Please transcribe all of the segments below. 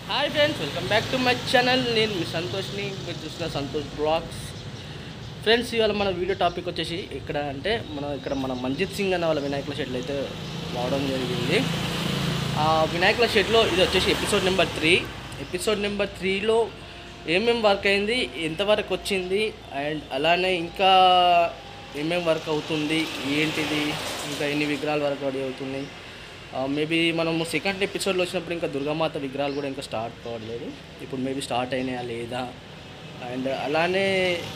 hi friends welcome back to my channel నేను మీ సంతోష్ని మీరు చూసిన సంతోష్ బ్లాగ్స్ ఫ్రెండ్స్ ఇవాళ మన వీడియో టాపిక్ వచ్చేసి ఇక్కడ అంటే మనం ఇక్కడ మన మంజిత్ సింగ్ అన్న వాళ్ళ వినాయకుల షెడ్లు అయితే రావడం జరిగింది ఆ వినాయకుల షెడ్లో ఇది వచ్చేసి episode number three episode number త్రీలో ఏమేం వర్క్ అయింది ఎంతవరకు వచ్చింది అండ్ అలానే ఇంకా ఏమేం వర్క్ అవుతుంది ఏంటిది ఇంకా ఎన్ని విగ్రహాల వరకు రెడీ అవుతున్నాయి మేబీ మనము సెకండ్ ఎపిసోడ్లో వచ్చినప్పుడు ఇంకా దుర్గామాత విగ్రహాలు కూడా ఇంకా స్టార్ట్ కావట్లేదు ఇప్పుడు మేబీ స్టార్ట్ అయినాయా లేదా అండ్ అలానే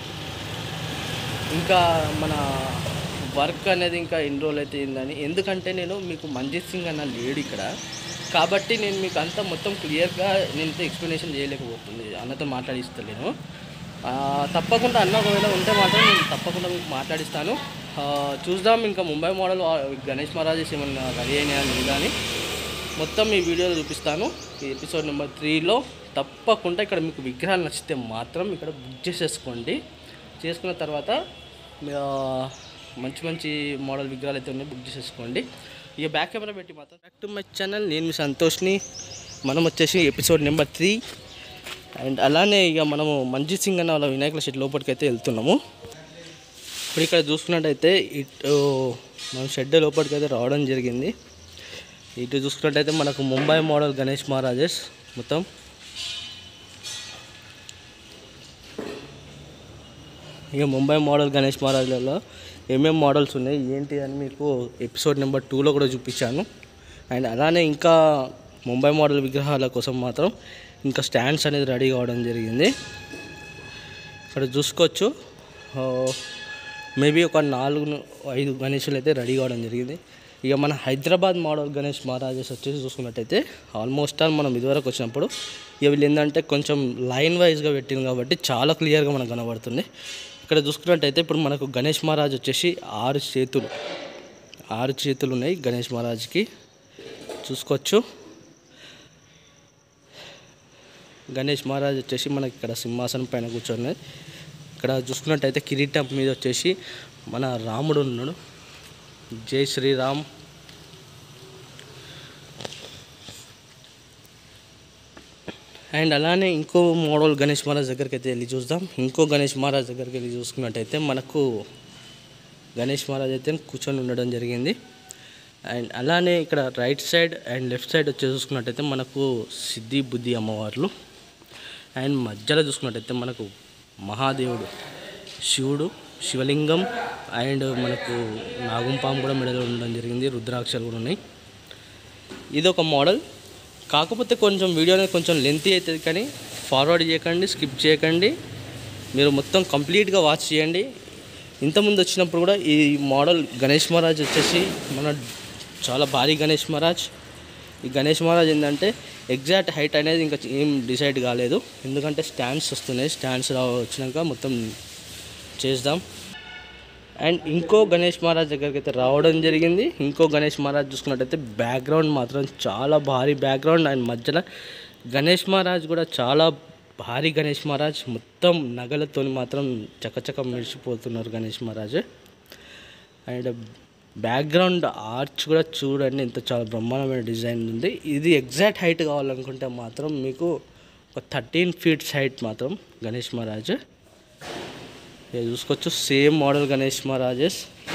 ఇంకా మన వర్క్ అనేది ఇంకా ఎన్ని రోజులు అయితే అయిందని ఎందుకంటే నేను మీకు మంజిత్ సింగ్ అన్న లేడు ఇక్కడ కాబట్టి నేను మీకు అంతా మొత్తం క్లియర్గా నేను ఎక్స్ప్లెనేషన్ చేయలేకపోతుంది అన్నతో మాట్లాడిస్తలేను ఆ, తప్పకుండా అన్న ఒకవేళ ఉంటే మాత్రం నేను తప్పకుండా మీకు మాట్లాడిస్తాను ఆ, చూద్దాం ఇంకా ముంబై మోడల్ ఆ, గణేష్ మహారాజెస్ ఏమన్నా రెడీ అయినాయా లేదా అని మొత్తం ఈ వీడియోలో చూపిస్తాను ఈ ఎపిసోడ్ నెంబర్ త్రీలో తప్పకుండా ఇక్కడ మీకు విగ్రహాలు నచ్చితే మాత్రం ఇక్కడ బుక్ చేసేసుకోండి చేసుకున్న తర్వాత ఆ, మంచి మంచి మోడల్ విగ్రహాలు అయితే ఉన్నాయి బుక్ చేసేసుకోండి ఇక బ్యాక్ కెమెరా పెట్టి మాత్రం బ్యాక్ టు మై ఛానల్ నేను మీ సంతోష్ని మనం వచ్చేసి ఎపిసోడ్ నెంబర్ త్రీ అండ్ అలానే ఇక మనము మంజిత్ సింగ్ అన్న వాళ్ళ వినాయకుల షెడ్ లోపలికి అయితే వెళ్తున్నాము ఇప్పుడు ఇక్కడ చూసుకున్నట్టయితే ఇటు మనం షెడ్ లోపలికి అయితే రావడం జరిగింది ఇటు చూసుకున్నట్టయితే మనకు ముంబై మోడల్ గణేష్ మహారాజెస్ మొత్తం ఇక ముంబై మోడల్ గణేష్ మహారాజులలో ఏమేం మోడల్స్ ఉన్నాయి ఏంటి అని మీకు ఎపిసోడ్ నెంబర్ టూలో కూడా చూపించాను అండ్ అలానే ఇంకా ముంబై మోడల్ విగ్రహాల కోసం మాత్రం ఇంకా స్టాండ్స్ అనేది రెడీ కావడం జరిగింది ఇక్కడ చూసుకోవచ్చు మేబీ ఒక నాలుగు ను- ఐదు గణేషులు అయితే రెడీ కావడం జరిగింది ఇక మన హైదరాబాద్ మోడల్ గణేష్ మహారాజెస్ వచ్చేసి చూసుకున్నట్టయితే ఆల్మోస్ట్ ఆల్ మనం ఇదివరకు వచ్చినప్పుడు ఇక వీళ్ళు ఏంటంటే కొంచెం లైన్ వైజ్గా పెట్టింది కాబట్టి చాలా క్లియర్గా మనకు కనబడుతుంది ఇక్కడ చూసుకున్నట్టయితే ఇప్పుడు మనకు గణేష్ మహారాజ్ వచ్చేసి ఆరు చేతులు ఆరు చేతులు ఉన్నాయి గణేష్ మహారాజ్కి చూసుకోవచ్చు గణేష్ మహారాజ్ వచ్చేసి మనకి ఇక్కడ సింహాసనం పైన కూర్చొని ఇక్కడ చూసుకున్నట్టయితే కిరీటం మీద వచ్చేసి మన రాముడు ఉన్నాడు జై శ్రీరామ్ అండ్ అలానే ఇంకో మోడల్ గణేష్ మహారాజ్ దగ్గరికి అయితే వెళ్ళి చూద్దాం ఇంకో గణేష్ మహారాజ్ దగ్గరికి వెళ్ళి చూసుకున్నట్టయితే మనకు గణేష్ మహారాజ్ అయితే కూర్చొని ఉండడం జరిగింది అండ్ అలానే ఇక్కడ right side and left side వచ్చి చూసుకున్నట్టయితే మనకు సిద్ధి బుద్ధి అమ్మవార్లు అండ్ మధ్యలో చూసుకున్నట్టయితే మనకు మహాదేవుడు శివుడు శివలింగం అండ్ మనకు నాగుంపాము కూడా మెడలో ఉండడం జరిగింది రుద్రాక్షలు కూడా ఉన్నాయి ఇది ఒక మోడల్ కాకపోతే కొంచెం వీడియో అనేది కొంచెం లెంతీ అవుతుంది కానీ ఫార్వర్డ్ చేయకండి స్కిప్ చేయకండి మీరు మొత్తం కంప్లీట్గా వాచ్ చేయండి ఇంతకుముందు వచ్చినప్పుడు కూడా ఈ మోడల్ గణేష్ మహారాజ్ వచ్చేసి మన చాలా భారీ గణేష్ మహారాజ్ ఈ గణేష్ మహారాజ్ ఏంటంటే ఎగ్జాక్ట్ హైట్ అనేది ఇంకా ఏం డిసైడ్ కాలేదు ఎందుకంటే స్టాండ్స్ వస్తున్నాయి స్టాండ్స్ రా వచ్చినాక మొత్తం చేద్దాం అండ్ ఇంకో గణేష్ మహారాజ్ దగ్గరికి అయితే రావడం జరిగింది ఇంకో గణేష్ మహారాజ్ చూసుకున్నట్టయితే బ్యాక్గ్రౌండ్ మాత్రం చాలా భారీ బ్యాక్గ్రౌండ్ అండ్ మధ్యలో గణేష్ మహారాజ్ కూడా చాలా భారీ గణేష్ మహారాజ్ మొత్తం నగలతో మాత్రం చకచక మెరిసిపోతున్నారు Ganesh Maharaj and background arch కూడా చూడండి ఎంత చాలా బ్రహ్మాండమైన డిజైన్ ఉంది ఇది ఎగ్జాక్ట్ హైట్ కావాలనుకుంటే మాత్రం మీకు ఒక థర్టీన్ ఫీట్స్ హైట్ మాత్రం గణేష్ మహారాజ్ ఇది చూసుకోవచ్చు సేమ్ మోడల్ గణేష్ మహారాజెస్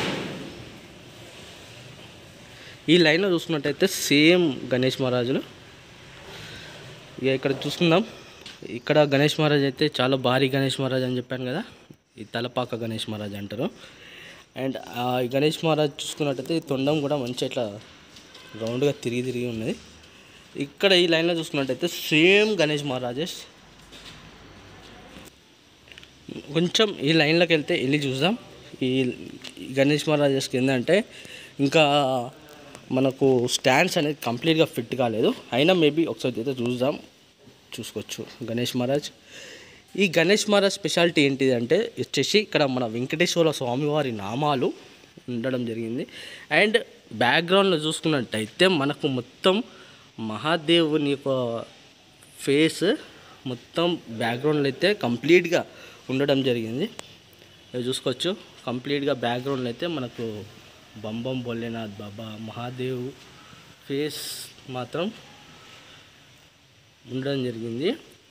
ఈ లైన్లో చూసుకున్నట్టయితే సేమ్ గణేష్ మహారాజులు ఇక ఇక్కడ చూసుకుందాం ఇక్కడ గణేష్ మహారాజ్ అయితే చాలా భారీ గణేష్ మహారాజ్ అని చెప్పాను కదా ఈ తలపాక గణేష్ మహారాజ్ అంటారు అండ్ ఆ ఈ గణేష్ మహారాజ్ చూసుకున్నట్టయితే ఈ తొండం కూడా మంచి ఇట్లా రౌండ్గా తిరిగి తిరిగి ఉన్నది ఇక్కడ ఈ లైన్లో చూసుకున్నట్టయితే సేమ్ గణేష్ మహారాజెస్ కొంచెం ఈ లైన్లోకి వెళ్తే వెళ్ళి చూద్దాం ఈ ఈ గణేష్ మహారాజెస్కి ఏంటంటే ఇంకా మనకు స్టాండ్స్ అనేది కంప్లీట్గా ఫిట్ కాలేదు అయినా మేబీ ఒకసారి అయితే చూద్దాం చూసుకోవచ్చు గణేష్ మహారాజ్ ఈ గణేష్ మహారాజ్ స్పెషాలిటీ ఏంటిది అంటే వచ్చేసి ఇక్కడ మన వెంకటేశ్వర స్వామివారి నామాలు ఉండడం జరిగింది అండ్ బ్యాక్గ్రౌండ్లో చూసుకున్నట్టయితే మనకు మొత్తం మహాదేవుని యొక్క ఫేస్ మొత్తం బ్యాక్గ్రౌండ్లో అయితే కంప్లీట్గా ఉండడం జరిగింది ఇది చూసుకోవచ్చు కంప్లీట్గా బ్యాక్గ్రౌండ్లో అయితే మనకు బంబం భోలేనాథ్ బాబా మహాదేవ్ ఫేస్ మాత్రం ఉండడం జరిగింది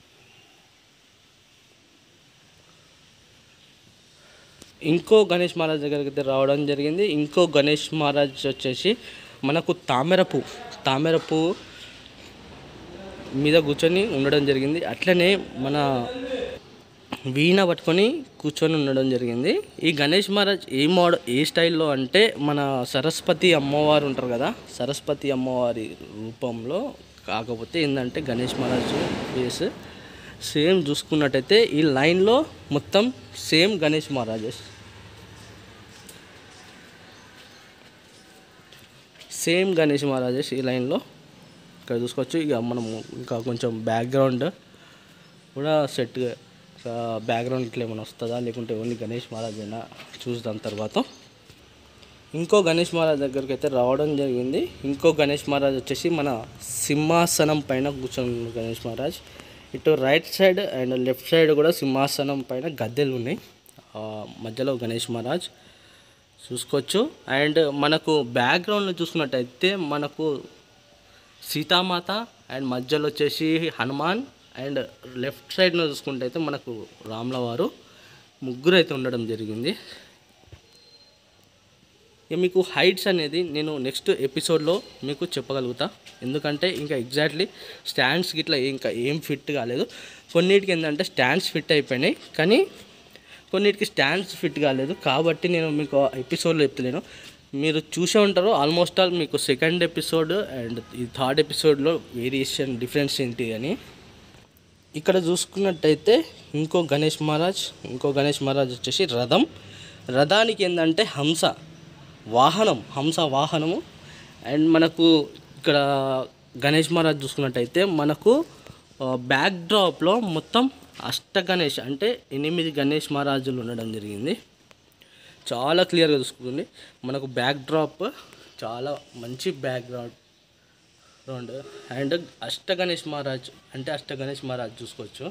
ఇంకో గణేష్ మహారాజ్ దగ్గరికి అయితే రావడం జరిగింది ఇంకో గణేష్ మహారాజ్ వచ్చేసి మనకు తామరపు తామరపు మీద కూర్చొని ఉండడం జరిగింది అట్లనే మన వీణ పట్టుకొని కూర్చొని ఉండడం జరిగింది ఈ గణేష్ మహారాజ్ ఏ మోడ ఏ స్టైల్లో అంటే మన సరస్వతి అమ్మవారు ఉంటారు కదా సరస్వతి అమ్మవారి రూపంలో కాకపోతే ఏంటంటే గణేష్ మహారాజ్ ఫేస్ సేమ్ చూసుకున్నట్టయితే ఈ లైన్లో మొత్తం సేమ్ గణేష్ మహారాజెస్ సేమ్ గణేష్ మహారాజెస్ ఈ లైన్లో ఇక్కడ చూసుకోవచ్చు ఇక మనము ఇంకా కొంచెం బ్యాక్గ్రౌండ్ కూడా సెట్ బ్యాక్గ్రౌండ్ ఇట్లా ఏమైనా వస్తుందా లేకుంటే ఓన్లీ గణేష్ మహారాజ్ అయినా చూద్దాం తర్వాత ఇంకో గణేష్ మహారాజ్ దగ్గరికి అయితే రావడం జరిగింది ఇంకో గణేష్ మహారాజ్ వచ్చేసి మన సింహాసనం పైన కూర్చొని ఉన్న గణేష్ మహారాజ్ ఇటు right side and left side కూడా సింహాసనం పైన గద్దెలు ఉన్నాయి ఆ, మధ్యలో గణేష్ మహారాజ్ చూసుకోవచ్చు అండ్ మనకు బ్యాక్గ్రౌండ్లో చూసుకున్నట్టయితే మనకు సీతామాత అండ్ మధ్యలో వచ్చేసి హనుమాన్ అండ్ లెఫ్ట్ సైడ్లో చూసుకుంటే అయితే మనకు రాముల వారు ముగ్గురు అయితే ఉండడం జరిగింది ఇక మీకు హైట్స్ అనేది నేను నెక్స్ట్ ఎపిసోడ్లో మీకు చెప్పగలుగుతా ఎందుకంటే ఇంకా ఎగ్జాక్ట్లీ స్టాండ్స్ గిట్లా ఇంకా ఏం ఫిట్ కాలేదు కొన్నిటికి ఏంటంటే స్టాండ్స్ ఫిట్ అయిపోయినాయి కానీ కొన్నిటికి స్టాండ్స్ ఫిట్ కాలేదు కాబట్టి నేను మీకు ఎపిసోడ్లో చెప్తలేను మీరు చూసే ఉంటారు ఆల్మోస్ట్ ఆల్ మీకు సెకండ్ ఎపిసోడ్ అండ్ ఈ థర్డ్ ఎపిసోడ్లో వేరియేషన్ డిఫరెన్స్ ఏంటి అని ఇక్కడ చూసుకున్నట్టయితే ఇంకో గణేష్ మహారాజ్ ఇంకో గణేష్ మహారాజ్ వచ్చేసి రథం రథానికి ఏంటంటే హంస వాహనం హంస వాహనము అండ్ మనకు ఇక్కడ గణేష్ మహారాజ్ చూసుకున్నట్టయితే మనకు బ్యాక్ డ్రాప్లో మొత్తం అష్ట గణేష్ అంటే ఎనిమిది గణేష్ మహారాజులు ఉండడం జరిగింది చాలా క్లియర్గా చూసుకుంది మనకు బ్యాక్ డ్రాప్ చాలా మంచి బ్యాక్ డ్రాప్ రౌండ్ అండ్ అష్ట గణేష్ మహారాజ్ అంటే అష్ట గణేష్ మహారాజ్ చూసుకోవచ్చు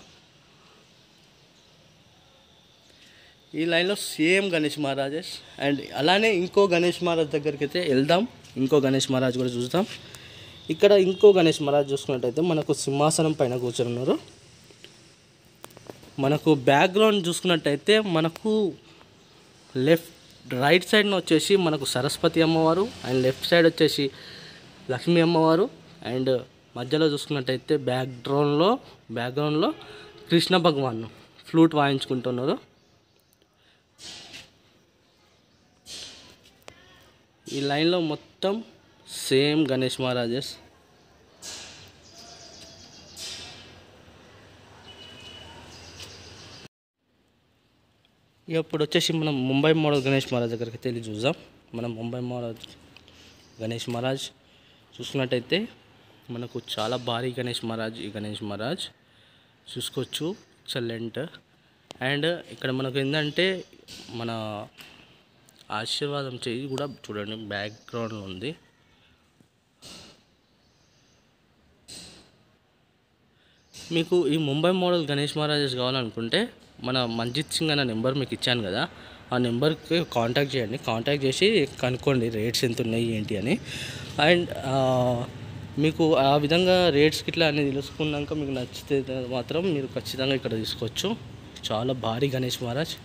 ఈ లైన్లో సేమ్ గణేష్ మహారాజెస్ అండ్ అలానే ఇంకో గణేష్ మహారాజ్ దగ్గరికి అయితే వెళ్దాం ఇంకో గణేష్ మహారాజ్ కూడా చూద్దాం ఇక్కడ ఇంకో గణేష్ మహారాజ్ చూసుకున్నట్టయితే మనకు సింహాసనం పైన కూర్చొని ఉన్నారు మనకు బ్యాక్గ్రౌండ్ చూసుకున్నట్టయితే మనకు లెఫ్ట్ రైట్ సైడ్న వచ్చేసి మనకు సరస్వతి అమ్మవారు అండ్ లెఫ్ట్ సైడ్ వచ్చేసి లక్ష్మీ అమ్మవారు అండ్ మధ్యలో చూసుకున్నట్టయితే బ్యాక్గ్రౌండ్లో బ్యాక్గ్రౌండ్లో కృష్ణ భగవాన్ ఫ్లూట్ వాయించుకుంటున్నారు ఈ లైన్లో మొత్తం సేమ్ గణేష్ మహారాజెస్ ఇక ఇప్పుడు వచ్చేసి మనం ముంబై మోడల్ గణేష్ మహారాజ్ దగ్గరికి అయితే వెళ్ళి చూద్దాం మనం ముంబై మోడల్ గణేష్ మహారాజ్ చూసుకున్నట్టయితే మనకు చాలా భారీ గణేష్ మహారాజ్ ఈ గణేష్ మహారాజ్ చూసుకోవచ్చు ఎక్సలెంట్ అండ్ ఇక్కడ మనకు ఏంటంటే మన ఆశీర్వాదం చేయి కూడా చూడండి బ్యాక్గ్రౌండ్లో ఉంది మీకు ఈ ముంబై మోడల్ గణేష్ మహారాజెస్ కావాలనుకుంటే మన మంజిత్ సింగ్ అన్న నెంబర్ మీకు ఇచ్చాను కదా ఆ నెంబర్కి కాంటాక్ట్ చేయండి కాంటాక్ట్ చేసి కనుక్కోండి రేట్స్ ఎంత ఉన్నాయి ఏంటి అని అండ్ మీకు ఆ విధంగా రేట్స్ ఇట్లా అన్ని తెలుసుకున్నాక మీకు నచ్చితే మాత్రం మీరు ఖచ్చితంగా ఇక్కడ తీసుకోవచ్చు చాలా భారీ గణేష్ మహారాజ్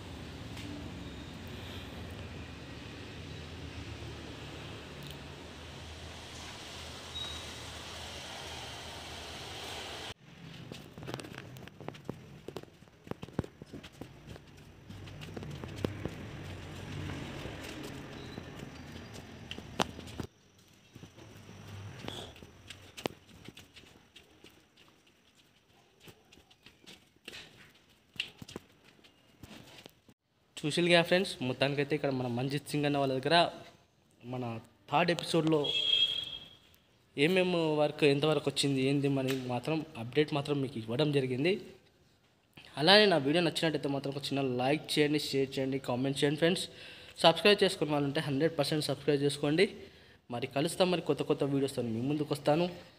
చూసిలుగా ఫ్రెండ్స్ మొత్తానికైతే ఇక్కడ మన మంజిత్ సింగ్ అన్న వాళ్ళ దగ్గర మన థర్డ్ ఎపిసోడ్లో ఏమేమి వర్క్ ఎంతవరకు వచ్చింది ఏంది మరి మాత్రం అప్డేట్ మాత్రం మీకు ఇవ్వడం జరిగింది అలానే నా వీడియో నచ్చినట్టయితే మాత్రం ఒక చిన్న లైక్ చేయండి షేర్ చేయండి కామెంట్ చేయండి ఫ్రెండ్స్ సబ్స్క్రైబ్ చేసుకున్న వాళ్ళంటే హండ్రెడ్ పర్సెంట్ సబ్స్క్రైబ్ చేసుకోండి మరి కలుస్తాం మరి కొత్త కొత్త వీడియోస్తో మీ ముందుకు వస్తాను